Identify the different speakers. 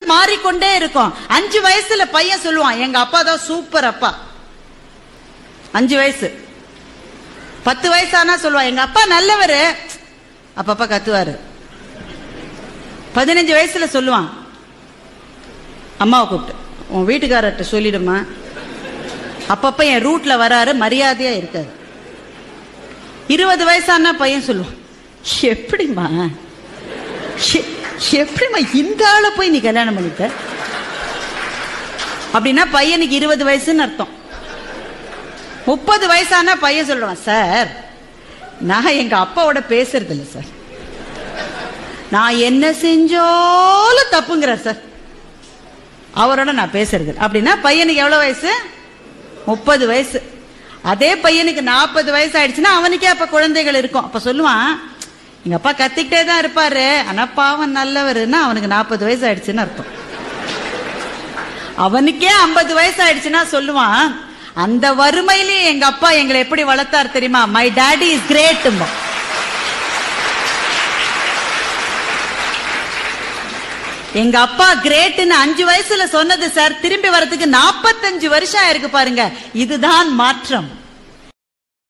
Speaker 1: மாறிக்கொண்டே இருக்கும் அஞ்சு வயசுல பையன் சொல்லுவான் எங்க அப்பா தான் சூப்பர் அப்பா அஞ்சு வயசு பத்து வயசானா சொல்லுவான் எங்க அப்பா நல்லவரு அப்பப்பா கத்துவாரு பதினஞ்சு வயசுல சொல்லுவான் அம்மாவை கூப்பிட்டு உன் வீட்டுக்காரர்கிட்ட சொல்லிடுமா அப்பப்ப என் ரூட்ல வராரு மரியாதையா இருக்காரு இருபது வயசான பையன் சொல்லுவான் எப்படிம்மா எ- எப்படிம்மா இந்த ஆளை போய் நீ கல்யாணம் பண்ணிட்ட அப்படின்னா பையனுக்கு இருபது வயசுன்னு அர்த்தம் முப்பது வயசான பையன் சொல்லுவான் சார் நான் எங்க அப்பாவோட பேசுறது இல்லை சார் நான் என்ன செஞ்சாலும் தப்புங்கிறார் சார் அவரோட நான் பேசுறது இல்ல. அப்படின்னா பையனுக்கு எவ்வளவு வயசு முப்பது வயசு அதே பையனுக்கு நாற்பது வயசு ஆயிடுச்சுன்னா அவனுக்கே அப்ப குழந்தைகள் இருக்கும் அப்ப சொல்லுவான் எங்க அப்பா கத்திக்கிட்டே தான் இருப்பாரு ஆனா பாவம் நல்லவருன்னா அவனுக்கு நாற்பது வயசு ஆயிடுச்சுன்னு அர்த்தம் அவனுக்கே ஐம்பது வயசு ஆயிடுச்சுன்னா சொல்லுவான் அந்த வறுமையிலேயே எங்க அப்பா எங்களை எப்படி வளர்த்தார் தெரியுமா மை டாடி இஸ் கிரேட் எங்க அப்பா கிரேட்னு அஞ்சு வயசுல சொன்னது சார் திரும்பி வரதுக்கு நாற்பத்தஞ்சு வருஷம் ஆயிருக்கு பாருங்க இதுதான் மாற்றம்